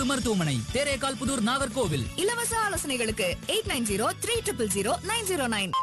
எலும்பு மருத்துவமனை தேரேகால் புதூர் நாகர்கோவில் இலவச ஆலோசனைகளுக்கு eight nine zero three triple zero nine zero nine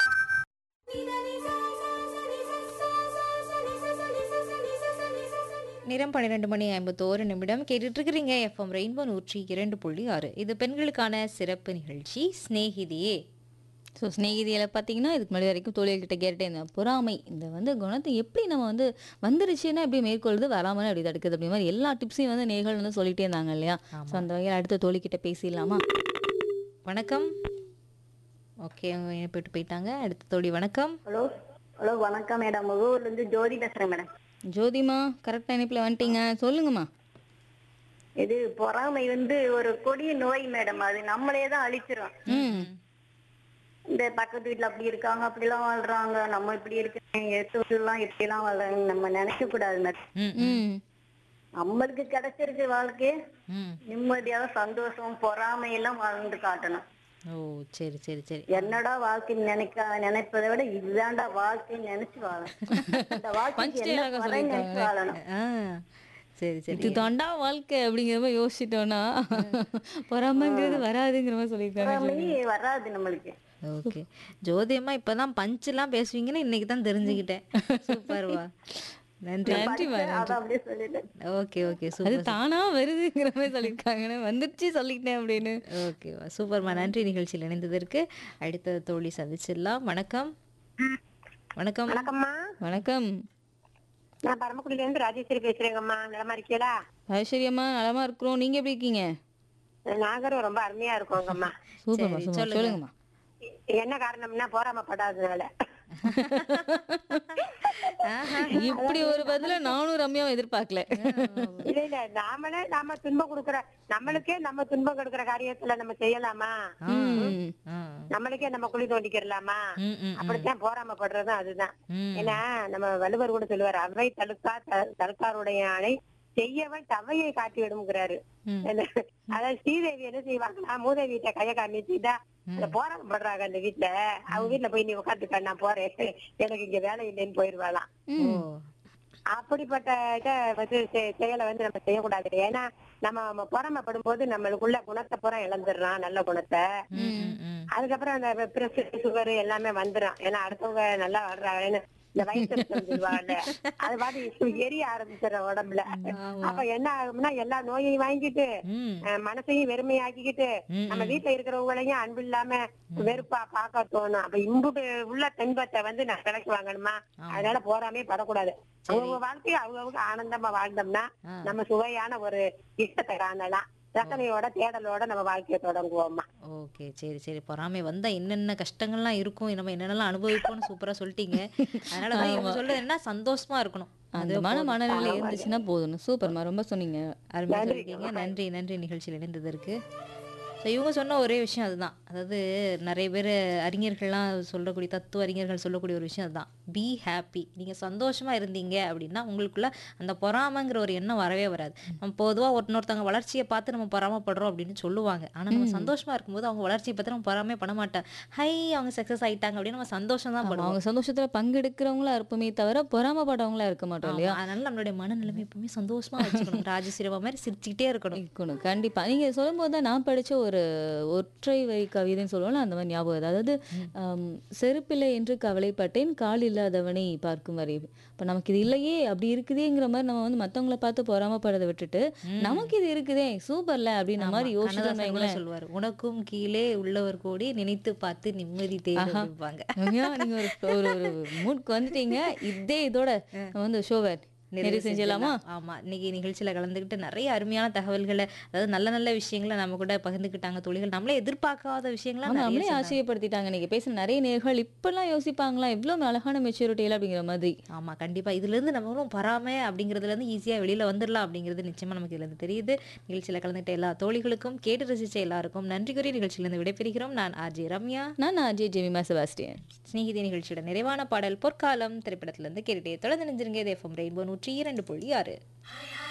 நிறம் பன்னிரெண்டு மணி ஐம்பத்தோரு நிமிடம் கேட்டுட்டு இருக்கிறீங்க எஃப்எம் ரெயின்போ நூற்றி இரண்டு புள்ளி ஆறு இது பெண்களுக்கான சிறப்பு நிகழ்ச்சி ஸ்நேகிதியே ஸோ ஸ்நேகிதியில் பார்த்தீங்கன்னா இதுக்கு முன்னாடி வரைக்கும் தோழிகள்கிட்ட கேட்டுட்டே இருந்தேன் பொறாமை இந்த வந்து குணத்தை எப்படி நம்ம வந்து வந்துருச்சுன்னா எப்படி மேற்கொள்ளுது வராமல் எப்படி தடுக்குது அப்படி மாதிரி எல்லா டிப்ஸையும் வந்து நேர்கள் வந்து சொல்லிட்டே இருந்தாங்க இல்லையா ஸோ அந்த வகையில் அடுத்த தோழிக்கிட்ட பேசிடலாமா வணக்கம் ஓகே அவங்க இணைப்பிட்டு போயிட்டாங்க அடுத்த தோழி வணக்கம் ஹலோ ஹலோ வணக்கம் மேடம் முகூர்ல இருந்து ஜோதி பேசுறேன் மேடம் ஜோதிமா கரெக்டாக இணைப்பில் வந்துட்டீங்க சொல்லுங்கம்மா இது பொறாமை வந்து ஒரு கொடிய நோய் மேடம் அது நம்மளே தான் அழிச்சிரும் ம் இந்த பக்கத்து வீட்டுல அப்படி இருக்காங்க அப்படிலாம் வாழ்றாங்க நம்ம இப்படி இருக்கேன் எல்லாம் இப்படி எல்லாம் வாழ்றாங்க நம்ம நினைக்க கூடாது மேடம் ம் ம் நம்மளுக்கு கிடைச்சிருக்கு வாழ்க்கை ம் நிம்மதியாக சந்தோஷம் பொறாமை எல்லாம் வாழ்ந்து காட்டணும் ஓ சரி சரி சரி என்னடா வாழ்க்கை நினைக்க நினைப்பதை விட இதுதான்டா வாழ்க்கைன்னு நினைச்சு வாழணும் இந்த வாழ்க்கைக்கு என்ன அழகா குறைன்னு நினைச்சு வாழணும் ஆ சரி சரி இது தாண்டா வாழ்க்கை அப்படிங்கிற மாதிரி யோசிச்சிட்டோம்னா பொறாமைங்கிறது வராதுங்கிற மாதிரி சொல்லியிருக்காங்க பொறாமை வராது நம்மளுக்கு ஓகே ஜோதியம்மா இப்பதான் பஞ்செல்லாம் பேசுவீங்கன்னு இன்னைக்கு தான் தெரிஞ்சுக்கிட்டேன் சூப்பர்வா நன்றி நன்றிம்மா அதை அப்படியே சொல்லிட்டேன் ஓகே ஓகே அது சூப்பர் தானா வருதுங்கிற மாதிரி சொல்லியிருக்காங்கன்னு வந்துருச்சு சொல்லிட்டேன் அப்படின்னு ஓகேவா சூப்பர்மா நன்றி நிகழ்ச்சியில் இணைந்ததற்கு அடுத்த தோழி சந்திச்சிடலாம் வணக்கம் வணக்கம் வணக்கம்மா வணக்கம் நான் பரமக்குடியில இருந்து ராஜேஸ்வரி பேசுறேங்கம்மா நலமா இருக்கீங்களா ஐஸ்வர்யம்மா நலமா இருக்கிறோம் நீங்க எப்படி இருக்கீங்க நாகரும் ரொம்ப அருமையா இருக்கோங்கம்மா சூப்பர்மா சரி, சூப்பர் சொல்லுங்க. சொல்லுங்கம்மா என்ன காரணம்னா போராமப்படாததுனால இப்படி ஒரு பதில நானும் ரம்யாவும் எதிர்பார்க்கல இல்ல இல்ல நாமளே நாம துன்பம் கொடுக்கற நம்மளுக்கே நம்ம துன்பம் கொடுக்கற காரியத்துல நம்ம செய்யலாமா ம். ஆ. நம்மளுக்கே நம்ம குழி தோண்டிக்கிறலாமா ம், ம், ம். அப்படித்தான் போராமப்படுறதும் அதுதான் ம். ஏன்னா நம்ம வள்ளுவர் கூட சொல்லுவார் அவை தடுக்கா த- தடுக்காருடைய அணை செய்யவன் தவையை காட்டி விடுங்கிறாரு ம். அதாவது ஸ்ரீதேவி என்ன செய்வாங்கன்னா மூதேவி கிட்ட கைய காமிச்சுட்டா அந்த போராட்டப்படுறாங்க அந்த வீட்டுல அவங்க வீட்டுல போய் நீ உட்காந்துக்க நான் போறேன் எனக்கு இங்க வேலை இல்லைன்னு போயிருவாளாம் ஓ. அப்படிப்பட்ட இத வந்து செ- செயலை வந்து நம்ம செய்யக்கூடாது ஏன்னா நம்ம பொறாமப்படும் போது நம்மளுக்குள்ள குணத்தை பூரா இழந்துடுறான் நல்ல குணத்தை ம், ம், ம். அதுக்கப்புறம் அந்த பிரஸ் சுகர் எல்லாமே வந்துடும் ஏன்னா அடுத்தவங்க நல்லா வர்றாங்கன்னு இந்த வயசு சொல்லுவாங்கல்ல அது பாட்டு எரிய ஆரம்பிச்சிட உடம்புல அப்ப என்ன ஆகும்னா எல்லா நோயையும் வாங்கிட்டு ம். அஹ், மனசையும் வெறுமையாக்கிக்கிட்டு ம், நம்ம வீட்டுல இருக்கிறவங்களையும் அன்பு இல்லாம வெறுப்பா பார்க்க தோணும் அப்ப இம்புட்டு உள்ள தென்பத்தை வந்து நான் விலைக்கு வாங்கணுமா அதனால போறாமே படக்கூடாது அவங்க வாழ்க்கையை அவங்கவுங்க ஆனந்தமா வாழ்ந்தோம்னா ஆ. நம்ம சுவையான ஒரு இஷ்டத்தை காணலாம் ரசனையோட தேடலோட நம்ம வாழ்க்கையை தொடங்குவோம்மா ஓகே சரி சரி பொறாமை வந்தா என்னென்ன கஷ்டங்கள்லாம் இருக்கும் நம்ம என்னென்னலாம் அனுபவிப்போம்னு சூப்பரா சொல்லிட்டீங்க அதனால தான் இவங்க சொல்றது என்ன சந்தோஷமா இருக்கணும் அந்த மன மனநிலை இருந்துச்சுன்னா போதும் சூப்பர்மா ரொம்ப சொன்னீங்க அருமையாக சொல்லியிருக்கீங்க நன்றி நன்றி நிகழ்ச்சியில் இணைந்ததற்கு ஸோ இவங்க சொன்ன ஒரே விஷயம் அதுதான் அதாவது நிறைய பேர் அறிஞர்கள்லாம் சொல்லக்கூடிய தத்துவ அறிஞர்கள் சொல்லக்கூடிய ஒரு விஷயம் அதுதான் பி ஹாப்பி நீங்கள் சந்தோஷமாக இருந்தீங்க அப்படின்னா உங்களுக்குள்ள அந்த பொறாமைங்கிற ஒரு எண்ணம் வரவே வராது நம்ம பொதுவாக ஒருத்தவங்க வளர்ச்சியை பார்த்து நம்ம பொறாமப்படுறோம் அப்படின்னு சொல்லுவாங்க ஆனால் நம்ம சந்தோஷமாக இருக்கும்போது அவங்க வளர்ச்சியை பார்த்து நம்ம பொறாமே பண்ண மாட்டோம் ஹை அவங்க சக்ஸஸ் ஆயிட்டாங்க அப்படின்னு நம்ம சந்தோஷம் தான் ஆமா, படுவோம் அவங்க சந்தோஷத்துல பங்கெடுக்கிறவங்களா இருப்போமே தவிர பொறாமப்படவங்களா இருக்க மாட்டோம் இல்லையா ஆமா, அதனால நம்மளுடைய மனநிலைமை எப்பவுமே சந்தோஷமா வச்சுக்கணும் ராஜசிரவா மாதிரி சிரிச்சுக்கிட்டே இருக்கணும் இருக்கணும் கண்டிப்பா நீங்க சொல்லும்போது தான் நான் படிச்ச ஒரு ஒற்றை வரி கவிதைன்னு சொல்லுவோம்ல அந்த மாதிரி ஞாபகம் வருது. அதாவது ஆம், செருப்பில்லை என்று கவலைப்பட்டேன் கால் இல்லாதவனை பார்க்கும் வரை இப்ப நமக்கு இது இல்லையே அப்படி இருக்குதேங்கிற மாதிரி நம்ம வந்து மத்தவங்கள பார்த்து பொறாமப்படுறதை விட்டுட்டு நமக்கு இது இருக்குதே சூப்பர்ல அப்படின்ற மாதிரி யோசிச்சோம்னு கண்ணதாசன் கூட வைங்களேன். சொல்லுவாரு உனக்கும் கீழே உள்ளவர் கூடி நினைத்து பார்த்து நிம்மதி தேவை அப்படிம்பாங்க ரம்யா, நீங்க ஒரு ஒரு ஒரு மூட்க்கு வந்துட்டீங்க இதே இதோட நம்ம வந்து ஷோவை நிறைவு செஞ்சிடலாமா ஆமா இன்னைக்கு நிகழ்ச்சியில கலந்துக்கிட்டு நிறைய அருமையான தகவல்களை அதாவது நல்ல நல்ல விஷயங்களை நம்ம கூட பகிர்ந்துக்கிட்டாங்க தொழில்கள் நம்மளே எதிர்பார்க்காத விஷயங்களை ஆமா, நிறைய நம்மளே சொன்னாங்க. ஆச்சரியப்படுத்திட்டாங்க நீங்க பேசுன நிறைய நேர்கள் இப்பெல்லாம் யோசிப்பாங்களா இவ்வளவு அழகான மெச்சூரிட்டியில அப்படிங்கிற மாதிரி ஆமா கண்டிப்பா இதுல இருந்து நம்மளும் பொறாமை அப்படிங்கிறதுல இருந்து ஈஸியா வெளியில வந்துடலாம் அப்படிங்கிறது நிச்சயமா நமக்கு இதுல இருந்து தெரியுது நிகழ்ச்சியில கலந்துக்கிட்ட எல்லா தோழிகளுக்கும் கேட்டு ரசிச்ச எல்லாருக்கும் நன்றி கூறி நிகழ்ச்சியிலிருந்து விடைபெறுகிறோம் நான் ஆர்ஜே ரம்யா நான் அஜய் ஜெமிமா செபாஸ்டியன் ஸ்நேகிதி நிகழ்ச்சியோட நிறைவான பாடல் பொற்காலம் திரைப்படத்திலிருந்து கேட்டுட்டே தொடர்ந்து நினைஞ்சிருங்க இது எஃப்எம் ரெயின்போ நூற்றி இரண்டு புள்ளி ஆறு